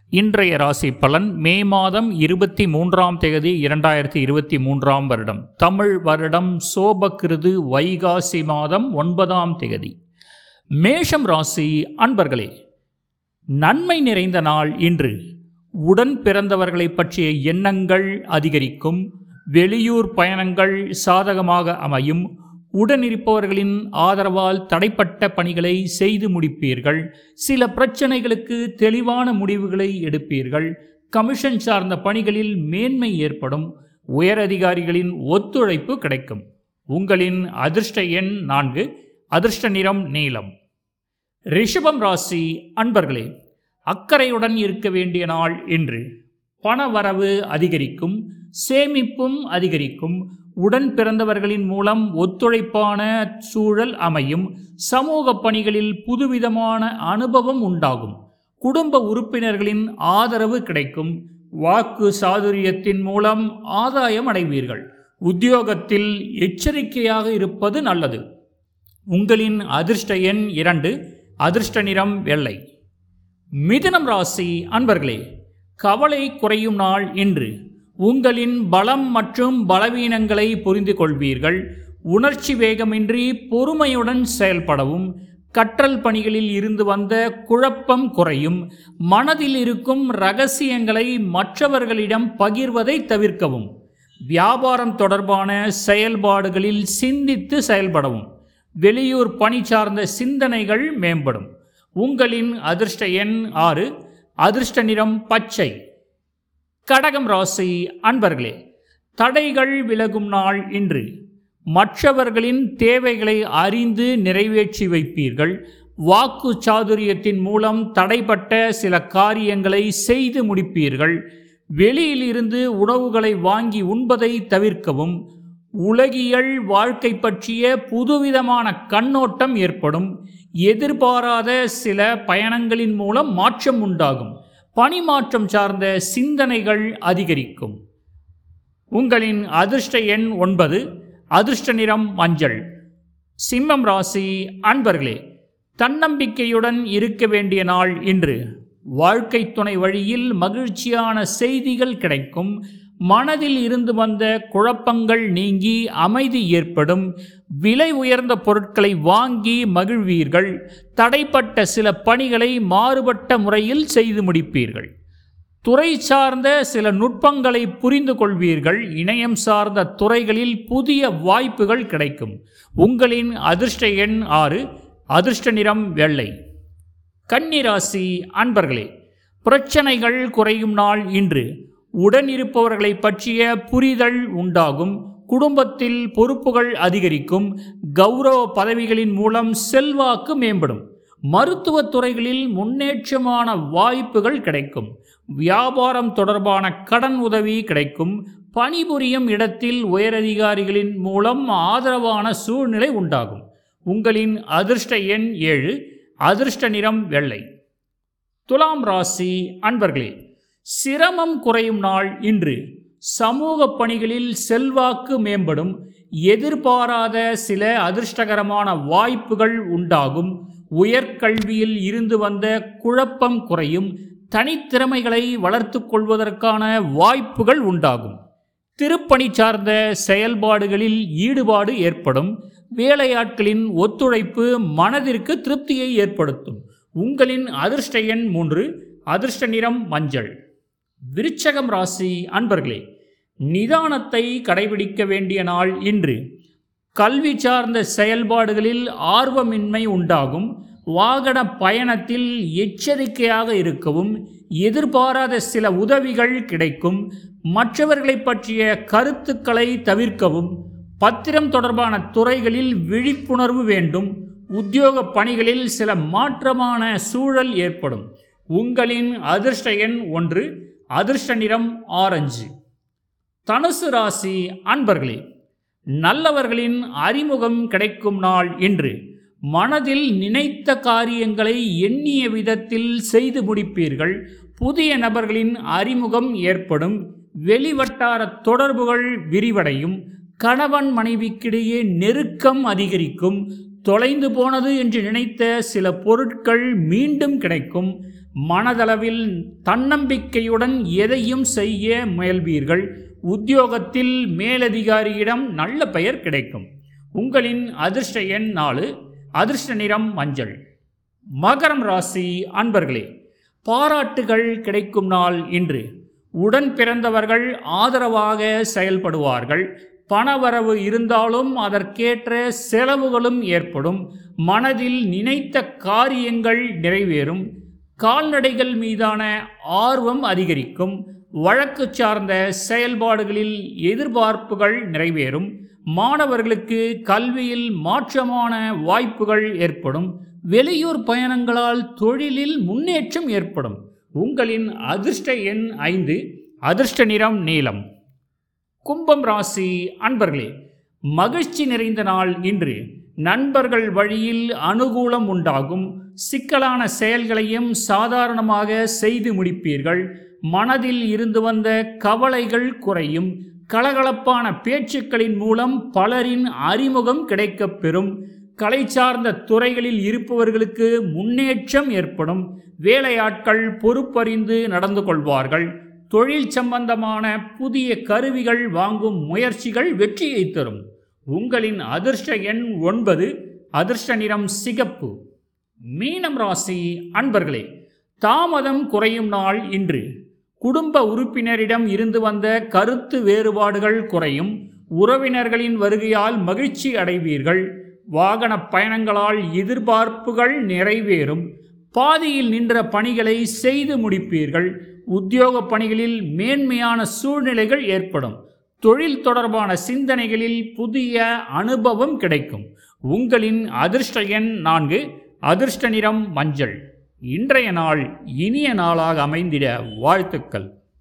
இன்றைய ராசி பலன் மே மாதம் இருபத்தி மூன்றாம் தேதி இரண்டாயிரத்தி இருபத்தி மூன்றாம் வருடம் தமிழ் வருடம் சோபக்கிருது வைகாசி மாதம் ஒன்பதாம் தேதி மேஷம் ராசி அன்பர்களே நன்மை நிறைந்த நாள் இன்று உடன் பிறந்தவர்களை பற்றிய எண்ணங்கள் அதிகரிக்கும் வெளியூர் பயணங்கள் சாதகமாக அமையும் உடனிருப்பவர்களின் ஆதரவால் தடைப்பட்ட பணிகளை செய்து முடிப்பீர்கள் சில பிரச்சனைகளுக்கு தெளிவான முடிவுகளை எடுப்பீர்கள் கமிஷன் சார்ந்த பணிகளில் மேன்மை ஏற்படும் உயரதிகாரிகளின் ஒத்துழைப்பு கிடைக்கும் உங்களின் அதிர்ஷ்ட எண் நான்கு அதிர்ஷ்ட நிறம் நீலம் ரிஷபம் ராசி அன்பர்களே அக்கறையுடன் இருக்க வேண்டிய நாள் இன்று பண வரவு அதிகரிக்கும் சேமிப்பும் அதிகரிக்கும் உடன் பிறந்தவர்களின் மூலம் ஒத்துழைப்பான சூழல் அமையும் சமூக பணிகளில் புதுவிதமான அனுபவம் உண்டாகும் குடும்ப உறுப்பினர்களின் ஆதரவு கிடைக்கும் வாக்கு சாதுரியத்தின் மூலம் ஆதாயம் அடைவீர்கள் உத்தியோகத்தில் எச்சரிக்கையாக இருப்பது நல்லது உங்களின் அதிர்ஷ்ட எண் இரண்டு அதிர்ஷ்ட நிறம் வெள்ளை மிதுனம் ராசி அன்பர்களே கவலை குறையும் நாள் இன்று உங்களின் பலம் மற்றும் பலவீனங்களை புரிந்து கொள்வீர்கள் உணர்ச்சி வேகமின்றி பொறுமையுடன் செயல்படவும் கற்றல் பணிகளில் இருந்து வந்த குழப்பம் குறையும் மனதில் இருக்கும் ரகசியங்களை மற்றவர்களிடம் பகிர்வதை தவிர்க்கவும் வியாபாரம் தொடர்பான செயல்பாடுகளில் சிந்தித்து செயல்படவும் வெளியூர் பணி சார்ந்த சிந்தனைகள் மேம்படும் உங்களின் அதிர்ஷ்ட எண் ஆறு அதிர்ஷ்ட நிறம் பச்சை கடகம் ராசி அன்பர்களே தடைகள் விலகும் நாள் இன்று மற்றவர்களின் தேவைகளை அறிந்து நிறைவேற்றி வைப்பீர்கள் வாக்கு சாதுரியத்தின் மூலம் தடைப்பட்ட சில காரியங்களை செய்து முடிப்பீர்கள் வெளியில் இருந்து உணவுகளை வாங்கி உண்பதை தவிர்க்கவும் உலகியல் வாழ்க்கை பற்றிய புதுவிதமான கண்ணோட்டம் ஏற்படும் எதிர்பாராத சில பயணங்களின் மூலம் மாற்றம் உண்டாகும் பணிமாற்றம் சார்ந்த சிந்தனைகள் அதிகரிக்கும் உங்களின் அதிர்ஷ்ட எண் ஒன்பது அதிர்ஷ்ட நிறம் மஞ்சள் சிம்மம் ராசி அன்பர்களே தன்னம்பிக்கையுடன் இருக்க வேண்டிய நாள் இன்று வாழ்க்கை துணை வழியில் மகிழ்ச்சியான செய்திகள் கிடைக்கும் மனதில் இருந்து வந்த குழப்பங்கள் நீங்கி அமைதி ஏற்படும் விலை உயர்ந்த பொருட்களை வாங்கி மகிழ்வீர்கள் தடைப்பட்ட சில பணிகளை மாறுபட்ட முறையில் செய்து முடிப்பீர்கள் துறை சார்ந்த சில நுட்பங்களை புரிந்து கொள்வீர்கள் இணையம் சார்ந்த துறைகளில் புதிய வாய்ப்புகள் கிடைக்கும் உங்களின் அதிர்ஷ்ட எண் ஆறு அதிர்ஷ்ட நிறம் வெள்ளை கன்னிராசி அன்பர்களே பிரச்சனைகள் குறையும் நாள் இன்று உடன் இருப்பவர்களை பற்றிய புரிதல் உண்டாகும் குடும்பத்தில் பொறுப்புகள் அதிகரிக்கும் கௌரவ பதவிகளின் மூலம் செல்வாக்கு மேம்படும் மருத்துவத் துறைகளில் முன்னேற்றமான வாய்ப்புகள் கிடைக்கும் வியாபாரம் தொடர்பான கடன் உதவி கிடைக்கும் பணிபுரியும் இடத்தில் உயரதிகாரிகளின் மூலம் ஆதரவான சூழ்நிலை உண்டாகும் உங்களின் அதிர்ஷ்ட எண் ஏழு அதிர்ஷ்ட நிறம் வெள்ளை துலாம் ராசி அன்பர்களே சிரமம் குறையும் நாள் இன்று சமூக பணிகளில் செல்வாக்கு மேம்படும் எதிர்பாராத சில அதிர்ஷ்டகரமான வாய்ப்புகள் உண்டாகும் உயர்கல்வியில் இருந்து வந்த குழப்பம் குறையும் தனித்திறமைகளை வளர்த்து கொள்வதற்கான வாய்ப்புகள் உண்டாகும் திருப்பணி சார்ந்த செயல்பாடுகளில் ஈடுபாடு ஏற்படும் வேலையாட்களின் ஒத்துழைப்பு மனதிற்கு திருப்தியை ஏற்படுத்தும் உங்களின் அதிர்ஷ்ட எண் மூன்று அதிர்ஷ்ட நிறம் மஞ்சள் விருச்சகம் ராசி அன்பர்களே நிதானத்தை கடைபிடிக்க வேண்டிய நாள் இன்று கல்வி சார்ந்த செயல்பாடுகளில் ஆர்வமின்மை உண்டாகும் வாகன பயணத்தில் எச்சரிக்கையாக இருக்கவும் எதிர்பாராத சில உதவிகள் கிடைக்கும் மற்றவர்களை பற்றிய கருத்துக்களை தவிர்க்கவும் பத்திரம் தொடர்பான துறைகளில் விழிப்புணர்வு வேண்டும் உத்தியோக பணிகளில் சில மாற்றமான சூழல் ஏற்படும் உங்களின் அதிர்ஷ்ட எண் ஒன்று அதிர்ஷ்ட நிறம் ஆரஞ்சு தனுசு ராசி அன்பர்களே நல்லவர்களின் அறிமுகம் கிடைக்கும் நாள் இன்று மனதில் நினைத்த காரியங்களை எண்ணிய விதத்தில் செய்து முடிப்பீர்கள் புதிய நபர்களின் அறிமுகம் ஏற்படும் வெளிவட்டார தொடர்புகள் விரிவடையும் கணவன் மனைவிக்கிடையே நெருக்கம் அதிகரிக்கும் தொலைந்து போனது என்று நினைத்த சில பொருட்கள் மீண்டும் கிடைக்கும் மனதளவில் தன்னம்பிக்கையுடன் எதையும் செய்ய முயல்வீர்கள் உத்தியோகத்தில் மேலதிகாரியிடம் நல்ல பெயர் கிடைக்கும் உங்களின் அதிர்ஷ்ட எண் நாலு அதிர்ஷ்ட நிறம் மஞ்சள் மகரம் ராசி அன்பர்களே பாராட்டுகள் கிடைக்கும் நாள் இன்று உடன் பிறந்தவர்கள் ஆதரவாக செயல்படுவார்கள் பணவரவு இருந்தாலும் அதற்கேற்ற செலவுகளும் ஏற்படும் மனதில் நினைத்த காரியங்கள் நிறைவேறும் கால்நடைகள் மீதான ஆர்வம் அதிகரிக்கும் வழக்கு சார்ந்த செயல்பாடுகளில் எதிர்பார்ப்புகள் நிறைவேறும் மாணவர்களுக்கு கல்வியில் மாற்றமான வாய்ப்புகள் ஏற்படும் வெளியூர் பயணங்களால் தொழிலில் முன்னேற்றம் ஏற்படும் உங்களின் அதிர்ஷ்ட எண் ஐந்து அதிர்ஷ்ட நிறம் நீலம் கும்பம் ராசி அன்பர்களே மகிழ்ச்சி நிறைந்த நாள் இன்று நண்பர்கள் வழியில் அனுகூலம் உண்டாகும் சிக்கலான செயல்களையும் சாதாரணமாக செய்து முடிப்பீர்கள் மனதில் இருந்து வந்த கவலைகள் குறையும் கலகலப்பான பேச்சுக்களின் மூலம் பலரின் அறிமுகம் கிடைக்கப் பெறும் கலை சார்ந்த துறைகளில் இருப்பவர்களுக்கு முன்னேற்றம் ஏற்படும் வேலையாட்கள் பொறுப்பறிந்து நடந்து கொள்வார்கள் தொழில் சம்பந்தமான புதிய கருவிகள் வாங்கும் முயற்சிகள் வெற்றியை தரும் உங்களின் அதிர்ஷ்ட எண் ஒன்பது அதிர்ஷ்ட நிறம் சிகப்பு மீனம் ராசி அன்பர்களே தாமதம் குறையும் நாள் இன்று குடும்ப உறுப்பினரிடம் இருந்து வந்த கருத்து வேறுபாடுகள் குறையும் உறவினர்களின் வருகையால் மகிழ்ச்சி அடைவீர்கள் வாகன பயணங்களால் எதிர்பார்ப்புகள் நிறைவேறும் பாதியில் நின்ற பணிகளை செய்து முடிப்பீர்கள் உத்தியோக பணிகளில் மேன்மையான சூழ்நிலைகள் ஏற்படும் தொழில் தொடர்பான சிந்தனைகளில் புதிய அனுபவம் கிடைக்கும் உங்களின் அதிர்ஷ்ட எண் நான்கு அதிர்ஷ்ட நிறம் மஞ்சள் இன்றைய நாள் இனிய நாளாக அமைந்திட வாழ்த்துக்கள்